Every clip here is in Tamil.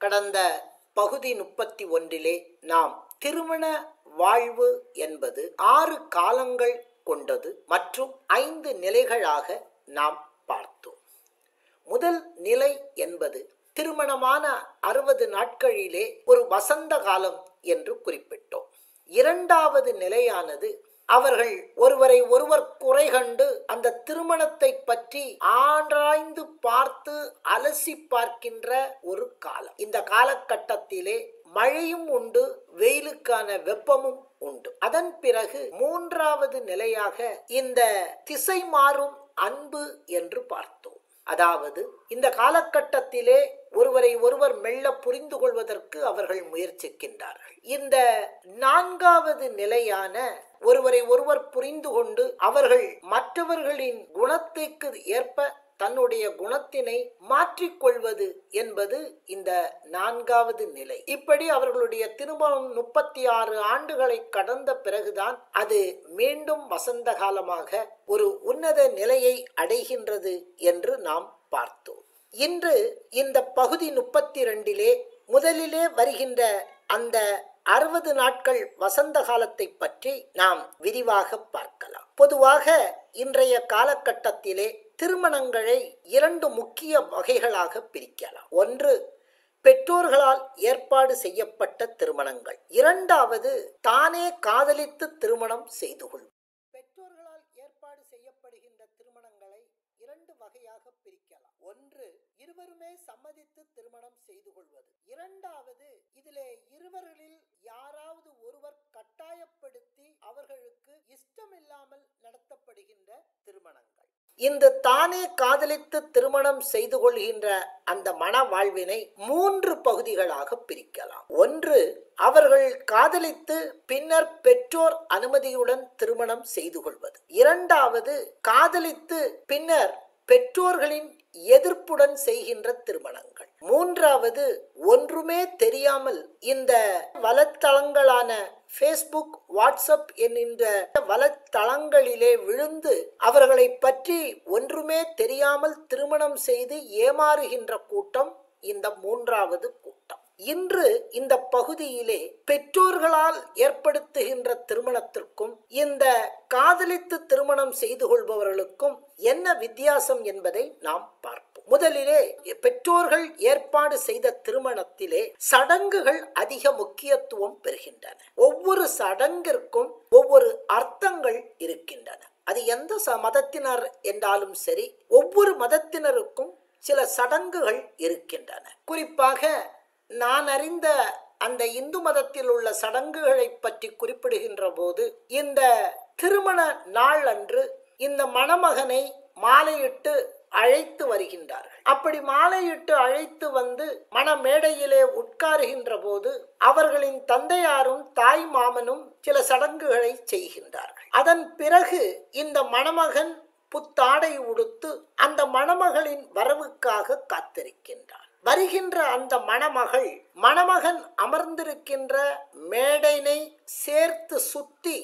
கடந்த பகுதி முப்பத்தி ஒன்றிலே நாம் திருமண வாழ்வு என்பது ஆறு காலங்கள் கொண்டது மற்றும் ஐந்து நிலைகளாக நாம் பார்த்தோம் முதல் நிலை என்பது திருமணமான அறுபது நாட்களிலே ஒரு வசந்த காலம் என்று குறிப்பிட்டோம் இரண்டாவது நிலையானது அவர்கள் ஒருவரை ஒருவர் குறை கண்டு அந்த திருமணத்தை பற்றி ஆராய்ந்து பார்த்து அலசி பார்க்கின்ற ஒரு காலம் இந்த காலகட்டத்திலே மழையும் உண்டு வெயிலுக்கான வெப்பமும் உண்டு அதன் பிறகு மூன்றாவது நிலையாக இந்த திசை மாறும் அன்பு என்று பார்த்தோம் அதாவது இந்த காலகட்டத்திலே ஒருவரை ஒருவர் மெல்ல புரிந்து கொள்வதற்கு அவர்கள் முயற்சிக்கின்றார்கள் இந்த நான்காவது நிலையான ஒருவரை ஒருவர் புரிந்து கொண்டு அவர்கள் மற்றவர்களின் குணத்திற்கு ஏற்ப தன்னுடைய குணத்தினை மாற்றிக்கொள்வது என்பது இந்த நான்காவது நிலை இப்படி அவர்களுடைய திருமணம் முப்பத்தி ஆறு ஆண்டுகளை கடந்த பிறகுதான் அது மீண்டும் வசந்த காலமாக ஒரு உன்னத நிலையை அடைகின்றது என்று நாம் பார்த்தோம் இன்று இந்த பகுதி முப்பத்தி ரெண்டிலே முதலிலே வருகின்ற அந்த அறுபது நாட்கள் வசந்த காலத்தை பற்றி நாம் விரிவாக பார்க்கலாம் பொதுவாக இன்றைய காலகட்டத்திலே திருமணங்களை இரண்டு முக்கிய வகைகளாக பிரிக்கலாம் ஒன்று பெற்றோர்களால் ஏற்பாடு செய்யப்பட்ட திருமணங்கள் இரண்டாவது தானே காதலித்து திருமணம் செய்து கொள்வது பெற்றோர்களால் ஏற்பாடு செய்யப்படுகின்ற திருமணங்களை இரண்டு வகையாக பிரிக்கலாம் ஒன்று இருவருமே சம்மதித்து திருமணம் செய்து கொள்வது இரண்டாவது இதிலே இருவர்களில் யாராவது ஒருவர் கட்டாயப்படுத்தி அவர்களுக்கு இஷ்டமில்லாமல் நடத்தப்படுகின்ற திருமணங்கள் இந்த தானே காதலித்து திருமணம் செய்து கொள்கின்ற அந்த மன வாழ்வினை மூன்று பகுதிகளாக பிரிக்கலாம் ஒன்று அவர்கள் காதலித்து பின்னர் பெற்றோர் அனுமதியுடன் திருமணம் செய்து கொள்வது இரண்டாவது காதலித்து பின்னர் பெற்றோர்களின் எதிர்ப்புடன் செய்கின்ற திருமணங்கள் மூன்றாவது ஒன்றுமே தெரியாமல் இந்த வலைத்தளங்களான ஃபேஸ்புக் வாட்ஸ்அப் என்கின்ற வலைத்தளங்களிலே விழுந்து அவர்களை பற்றி ஒன்றுமே தெரியாமல் திருமணம் செய்து ஏமாறுகின்ற கூட்டம் இந்த மூன்றாவது கூட்டம் இன்று இந்த பகுதியிலே பெற்றோர்களால் ஏற்படுத்துகின்ற திருமணத்திற்கும் இந்த காதலித்து திருமணம் செய்து கொள்பவர்களுக்கும் என்ன வித்தியாசம் என்பதை நாம் பார்ப்போம் முதலிலே பெற்றோர்கள் ஏற்பாடு செய்த திருமணத்திலே சடங்குகள் அதிக முக்கியத்துவம் பெறுகின்றன ஒவ்வொரு சடங்கிற்கும் ஒவ்வொரு அர்த்தங்கள் இருக்கின்றன அது எந்த ச மதத்தினர் என்றாலும் சரி ஒவ்வொரு மதத்தினருக்கும் சில சடங்குகள் இருக்கின்றன குறிப்பாக நான் அறிந்த அந்த இந்து மதத்தில் உள்ள சடங்குகளை பற்றி குறிப்பிடுகின்ற போது இந்த திருமண நாள் அன்று இந்த மணமகனை மாலையிட்டு அழைத்து வருகின்றார்கள் அப்படி மாலையிட்டு அழைத்து வந்து மணமேடையிலே உட்காருகின்ற போது அவர்களின் தந்தையாரும் தாய் மாமனும் சில சடங்குகளை செய்கின்றார்கள் அதன் பிறகு இந்த மணமகன் புத்தாடை உடுத்து அந்த மணமகளின் வரவுக்காக காத்திருக்கின்றார் வருகின்ற அந்த மணமகள் மணமகன் அமர்ந்திருக்கின்ற மேடைனை சேர்த்து சுத்தி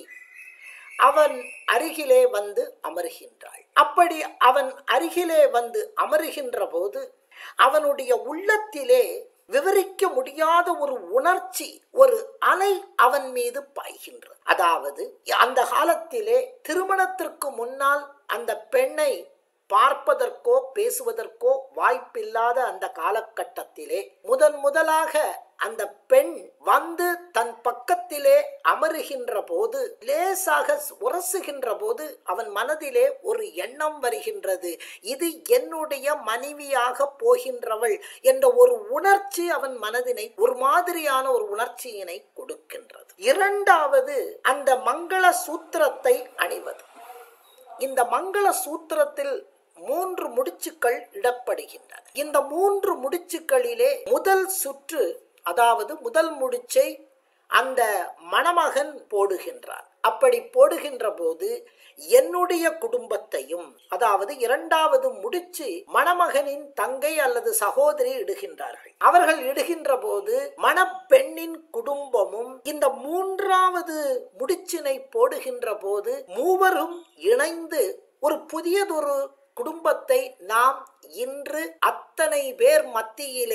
அவன் அருகிலே வந்து அமர்கின்றாள் அப்படி அவன் அருகிலே வந்து அமருகின்ற போது அவனுடைய உள்ளத்திலே விவரிக்க முடியாத ஒரு உணர்ச்சி ஒரு அலை அவன் மீது பாய்கின்றது அதாவது அந்த காலத்திலே திருமணத்திற்கு முன்னால் அந்த பெண்ணை பார்ப்பதற்கோ பேசுவதற்கோ வாய்ப்பில்லாத அந்த காலகட்டத்திலே முதன் முதலாக அந்த பெண் வந்து தன் பக்கத்திலே அமருகின்ற போது லேசாக உரசுகின்ற போது அவன் மனதிலே ஒரு எண்ணம் வருகின்றது இது என்னுடைய மனைவியாக போகின்றவள் என்ற ஒரு உணர்ச்சி அவன் மனதினை ஒரு மாதிரியான ஒரு உணர்ச்சியினை கொடுக்கின்றது இரண்டாவது அந்த மங்கள சூத்திரத்தை அணிவது இந்த மங்கள சூத்திரத்தில் மூன்று முடிச்சுக்கள் இடப்படுகின்றன இந்த மூன்று முடிச்சுக்களிலே முதல் சுற்று அதாவது முதல் முடிச்சை அந்த மணமகன் போடுகின்றார் அப்படி போடுகின்ற போது என்னுடைய குடும்பத்தையும் அதாவது இரண்டாவது முடிச்சு மணமகனின் தங்கை அல்லது சகோதரி இடுகின்றார்கள் அவர்கள் இடுகின்ற போது மணப்பெண்ணின் குடும்பமும் இந்த மூன்றாவது முடிச்சினை போடுகின்ற போது மூவரும் இணைந்து ஒரு புதியதொரு குடும்பத்தை நாம் இன்று அத்தனை பேர் மத்தியிலே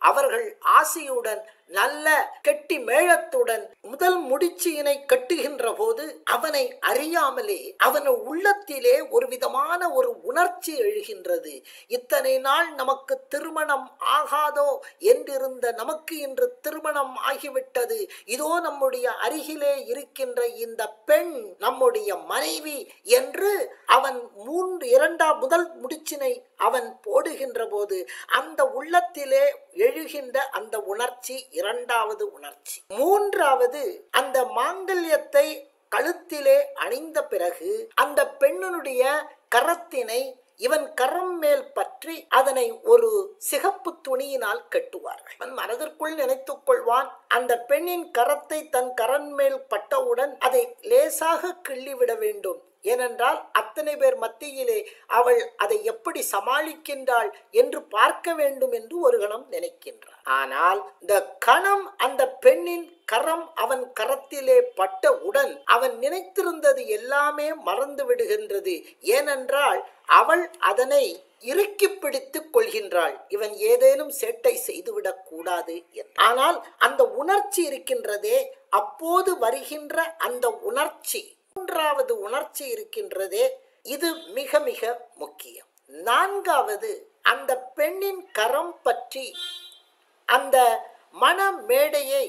அவர்கள் ஆசையுடன் நல்ல கெட்டி மேளத்துடன் முதல் முடிச்சியினை கட்டுகின்ற போது அவனை அறியாமலே அவன் உள்ளத்திலே ஒரு விதமான ஒரு உணர்ச்சி எழுகின்றது இத்தனை நாள் நமக்கு திருமணம் ஆகாதோ என்றிருந்த நமக்கு இன்று திருமணம் ஆகிவிட்டது இதோ நம்முடைய அருகிலே இருக்கின்ற இந்த பெண் நம்முடைய மனைவி என்று அவன் மூன்று இரண்டாம் முதல் முடிச்சினை அவன் போடுகின்ற போது அந்த உள்ளத்திலே எழுகின்ற அந்த உணர்ச்சி இரண்டாவது உணர்ச்சி மூன்றாவது அந்த மாங்கல்யத்தை கழுத்திலே அணிந்த பிறகு அந்த பெண்ணினுடைய கரத்தினை இவன் கரம் மேல் பற்றி அதனை ஒரு சிகப்பு துணியினால் கட்டுவார்கள் அவன் மனதிற்குள் நினைத்துக் கொள்வான் அந்த பெண்ணின் கரத்தை தன் கரன் மேல் பட்டவுடன் அதை லேசாக கிள்ளிவிட வேண்டும் ஏனென்றால் அத்தனை பேர் மத்தியிலே அவள் அதை எப்படி சமாளிக்கின்றாள் என்று பார்க்க வேண்டும் என்று ஒரு கணம் நினைக்கின்றார் ஆனால் இந்த கணம் அந்த பெண்ணின் கரம் அவன் கரத்திலே பட்டவுடன் அவன் நினைத்திருந்தது எல்லாமே மறந்து விடுகின்றது ஏனென்றால் அவள் அதனை இறுக்கி பிடித்துக் கொள்கின்றாள் இவன் ஏதேனும் சேட்டை செய்துவிடக் கூடாது என்று. ஆனால் அந்த உணர்ச்சி இருக்கின்றதே அப்போது வருகின்ற அந்த உணர்ச்சி மூன்றாவது உணர்ச்சி இருக்கின்றதே இது மிக மிக முக்கியம் நான்காவது அந்த பெண்ணின் கரம் பற்றி அந்த மன மேடையை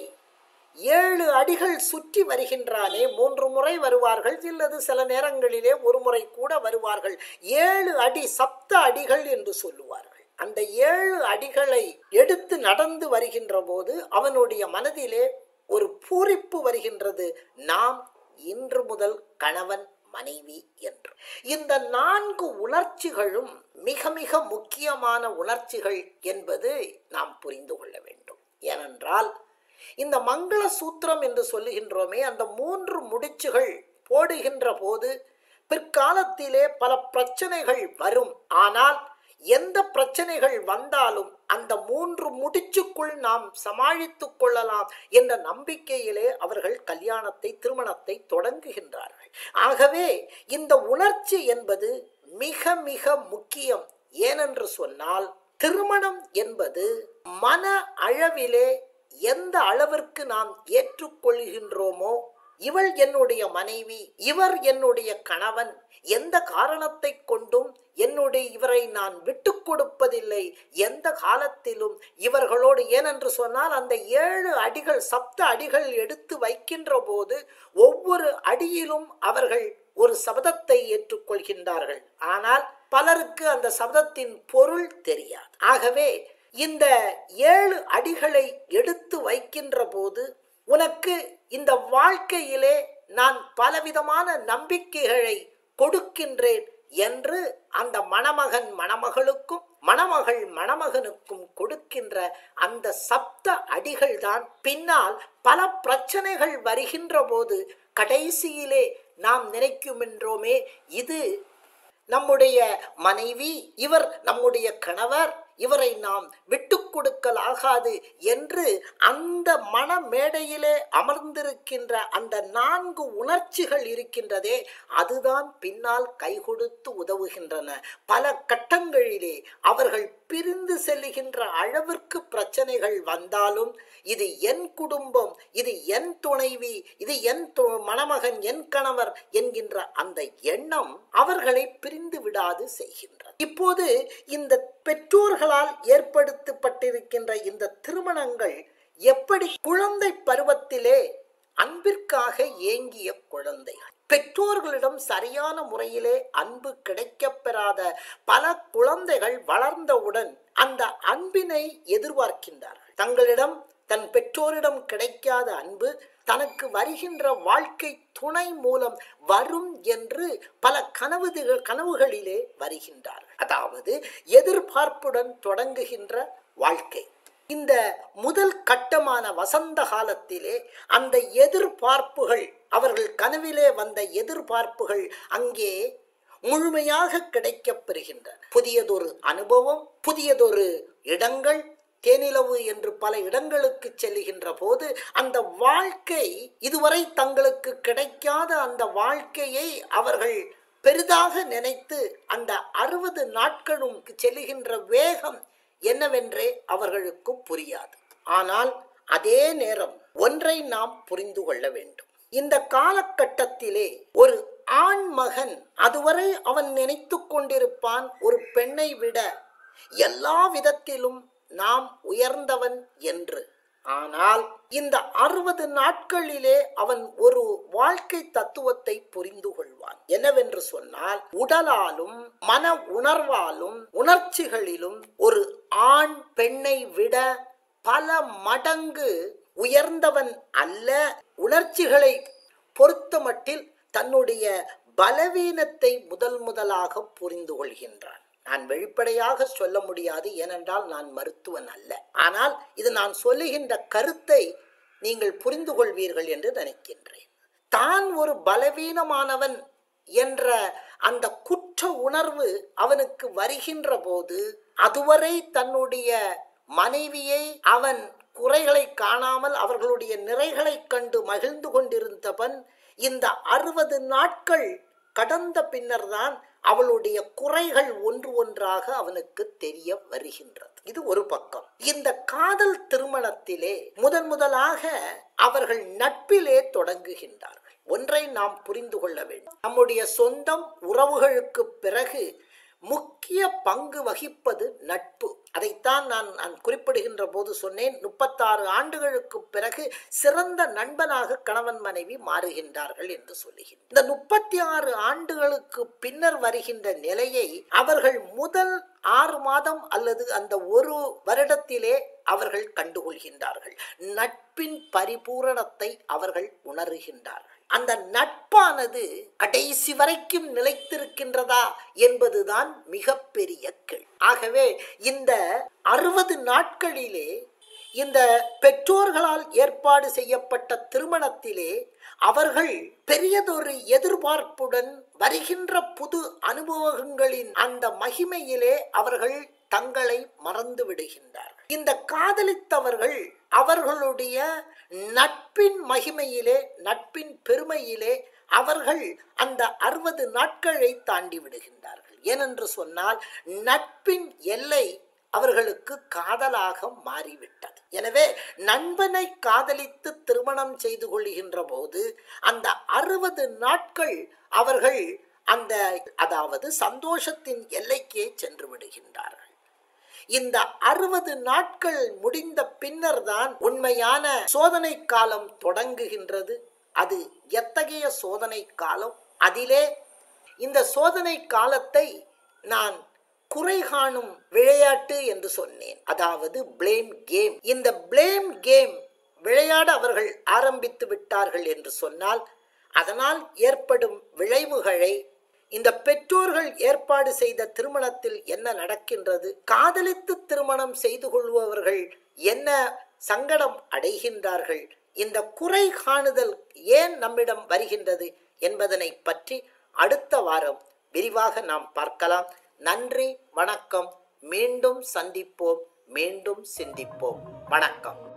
ஏழு அடிகள் சுற்றி வருகின்றானே மூன்று முறை வருவார்கள் இல்லது சில நேரங்களிலே ஒரு முறை கூட வருவார்கள் ஏழு அடி சப்த அடிகள் என்று சொல்லுவார்கள் அந்த ஏழு அடிகளை எடுத்து நடந்து வருகின்ற போது அவனுடைய மனதிலே ஒரு பூரிப்பு வருகின்றது நாம் இன்று முதல் கணவன் மனைவி என்று இந்த நான்கு உணர்ச்சிகளும் மிக மிக முக்கியமான உணர்ச்சிகள் என்பது நாம் புரிந்து கொள்ள வேண்டும் ஏனென்றால் இந்த மங்கள சூத்திரம் என்று சொல்லுகின்றோமே அந்த மூன்று முடிச்சுகள் போடுகின்ற போது பிற்காலத்திலே பல பிரச்சனைகள் வரும் ஆனால் எந்த பிரச்சனைகள் வந்தாலும் அந்த மூன்று முடிச்சுக்குள் நாம் சமாளித்துக் கொள்ளலாம் என்ற நம்பிக்கையிலே அவர்கள் கல்யாணத்தை திருமணத்தை தொடங்குகின்றார்கள் ஆகவே இந்த உணர்ச்சி என்பது மிக மிக முக்கியம் ஏனென்று சொன்னால் திருமணம் என்பது மன அளவிலே எந்த அளவிற்கு நாம் ஏற்றுக்கொள்கின்றோமோ இவள் என்னுடைய மனைவி இவர் என்னுடைய கணவன் எந்த காரணத்தை கொண்டும் என்னுடைய இவரை நான் விட்டு கொடுப்பதில்லை எந்த காலத்திலும் இவர்களோடு ஏனென்று சொன்னால் அந்த ஏழு அடிகள் சப்த அடிகள் எடுத்து வைக்கின்ற போது ஒவ்வொரு அடியிலும் அவர்கள் ஒரு சபதத்தை ஏற்றுக்கொள்கின்றார்கள் ஆனால் பலருக்கு அந்த சபதத்தின் பொருள் தெரியாது ஆகவே இந்த ஏழு அடிகளை எடுத்து வைக்கின்ற போது உனக்கு இந்த வாழ்க்கையிலே நான் பலவிதமான நம்பிக்கைகளை கொடுக்கின்றேன் என்று அந்த மணமகன் மணமகளுக்கும் மணமகள் மணமகனுக்கும் கொடுக்கின்ற அந்த சப்த அடிகள் தான் பின்னால் பல பிரச்சனைகள் வருகின்ற போது கடைசியிலே நாம் நினைக்குமென்றோமே இது நம்முடைய மனைவி இவர் நம்முடைய கணவர் இவரை நாம் விட்டு கொடுக்கலாகாது என்று அந்த மன மேடையிலே அமர்ந்திருக்கின்ற அந்த நான்கு உணர்ச்சிகள் இருக்கின்றதே அதுதான் பின்னால் கை கொடுத்து உதவுகின்றன பல கட்டங்களிலே அவர்கள் பிரிந்து செல்லுகின்ற அளவிற்கு பிரச்சனைகள் வந்தாலும் இது என் குடும்பம் இது என் துணைவி இது என் து- மணமகன் என் கணவர் என்கின்ற அந்த எண்ணம் அவர்களை பிரிந்து விடாது செய்கின்றது இப்போது இந்த பெற்றோர்களால் ஏற்படுத்தப்பட்டிருக்கின்ற இந்த திருமணங்கள் எப்படி குழந்தை பருவத்திலே அன்பிற்காக ஏங்கிய குழந்தைகள் பெற்றோர்களிடம் சரியான முறையிலே அன்பு கிடைக்கப் பெறாத பல குழந்தைகள் வளர்ந்தவுடன் அந்த அன்பினை எதிர்பார்க்கின்றார்கள் தங்களிடம் தன் பெற்றோரிடம் கிடைக்காத அன்பு தனக்கு வருகின்ற வாழ்க்கை துணை மூலம் வரும் என்று பல கனவு கனவுகளிலே வருகின்றார்கள் அதாவது எதிர்பார்ப்புடன் தொடங்குகின்ற வாழ்க்கை இந்த முதல் கட்டமான வசந்த காலத்திலே அந்த எதிர்பார்ப்புகள் அவர்கள் கனவிலே வந்த எதிர்பார்ப்புகள் அங்கே முழுமையாக கிடைக்கப் பெறுகின்றன புதியதொரு அனுபவம் புதியதொரு இடங்கள் தேனிலவு என்று பல இடங்களுக்கு செல்லுகின்ற போது அந்த வாழ்க்கை இதுவரை தங்களுக்கு கிடைக்காத அந்த வாழ்க்கையை அவர்கள் பெரிதாக நினைத்து அந்த அறுபது நாட்களும் செல்லுகின்ற வேகம் என்னவென்றே அவர்களுக்கு புரியாது ஆனால் அதே நேரம் ஒன்றை நாம் புரிந்து கொள்ள வேண்டும் இந்த காலகட்டத்திலே ஒரு ஆண் மகன் அதுவரை அவன் நினைத்து கொண்டிருப்பான் ஒரு பெண்ணை விட எல்லா விதத்திலும் நாம் உயர்ந்தவன் என்று ஆனால் இந்த அறுபது நாட்களிலே அவன் ஒரு வாழ்க்கை தத்துவத்தை புரிந்து கொள்வான் என்னவென்று சொன்னால் உடலாலும் மன உணர்வாலும் உணர்ச்சிகளிலும் ஒரு ஆண் பெண்ணை விட பல மடங்கு உயர்ந்தவன் அல்ல உணர்ச்சிகளை பொறுத்தமட்டில் தன்னுடைய பலவீனத்தை முதல் முதலாக புரிந்து கொள்கின்றான் நான் வெளிப்படையாக சொல்ல முடியாது ஏனென்றால் நான் மருத்துவன் அல்ல ஆனால் இது நான் சொல்லுகின்ற கருத்தை நீங்கள் புரிந்து கொள்வீர்கள் என்று நினைக்கின்றேன் தான் ஒரு பலவீனமானவன் என்ற அந்த குற்ற உணர்வு அவனுக்கு வருகின்ற போது அதுவரை தன்னுடைய மனைவியை அவன் குறைகளை காணாமல் அவர்களுடைய நிறைகளை கண்டு மகிழ்ந்து கொண்டிருந்தவன் இந்த அறுபது நாட்கள் கடந்த பின்னர்தான் அவளுடைய குறைகள் ஒன்று ஒன்றாக அவனுக்கு தெரிய வருகின்றது இது ஒரு பக்கம் இந்த காதல் திருமணத்திலே முதன் முதலாக அவர்கள் நட்பிலே தொடங்குகின்றார்கள் ஒன்றை நாம் புரிந்து கொள்ள வேண்டும் நம்முடைய சொந்தம் உறவுகளுக்கு பிறகு முக்கிய பங்கு வகிப்பது நட்பு அதைத்தான் நான் நான் குறிப்பிடுகின்ற போது சொன்னேன் முப்பத்தாறு ஆண்டுகளுக்கு பிறகு சிறந்த நண்பனாக கணவன் மனைவி மாறுகின்றார்கள் என்று சொல்லுகிறேன் இந்த முப்பத்தி ஆறு ஆண்டுகளுக்கு பின்னர் வருகின்ற நிலையை அவர்கள் முதல் ஆறு மாதம் அல்லது அந்த ஒரு வருடத்திலே அவர்கள் கண்டுகொள்கின்றார்கள் நட்பின் பரிபூரணத்தை அவர்கள் உணர்கின்றார்கள் அந்த நட்பானது கடைசி வரைக்கும் நிலைத்திருக்கின்றதா என்பதுதான் மிகப்பெரிய கேள்வி ஆகவே இந்த அறுபது நாட்களிலே இந்த பெற்றோர்களால் ஏற்பாடு செய்யப்பட்ட திருமணத்திலே அவர்கள் பெரியதொரு எதிர்பார்ப்புடன் வருகின்ற புது அனுபவங்களின் அந்த மகிமையிலே அவர்கள் தங்களை மறந்து விடுகின்றார்கள் இந்த காதலித்தவர்கள் அவர்களுடைய நட்பின் மகிமையிலே நட்பின் பெருமையிலே அவர்கள் அந்த அறுபது நாட்களை தாண்டி விடுகின்றார்கள் ஏனென்று சொன்னால் நட்பின் எல்லை அவர்களுக்கு காதலாக மாறிவிட்டது எனவே நண்பனை காதலித்து திருமணம் செய்து கொள்கின்ற போது அந்த அறுபது நாட்கள் அவர்கள் அந்த அதாவது சந்தோஷத்தின் எல்லைக்கே சென்று விடுகின்றார்கள் இந்த அறுபது நாட்கள் முடிந்த பின்னர் தான் உண்மையான சோதனை காலம் தொடங்குகின்றது அது எத்தகைய சோதனை காலம் அதிலே இந்த சோதனை காலத்தை நான் குறை காணும் விளையாட்டு என்று சொன்னேன் அதாவது பிளேம் கேம் இந்த பிளேம் கேம் விளையாட அவர்கள் ஆரம்பித்து விட்டார்கள் என்று சொன்னால் அதனால் ஏற்படும் விளைவுகளை இந்த பெற்றோர்கள் ஏற்பாடு செய்த திருமணத்தில் என்ன நடக்கின்றது காதலித்து திருமணம் செய்து கொள்பவர்கள் என்ன சங்கடம் அடைகின்றார்கள் இந்த குறை காணுதல் ஏன் நம்மிடம் வருகின்றது என்பதனை பற்றி அடுத்த வாரம் விரிவாக நாம் பார்க்கலாம் நன்றி வணக்கம் மீண்டும் சந்திப்போம் மீண்டும் சிந்திப்போம் வணக்கம்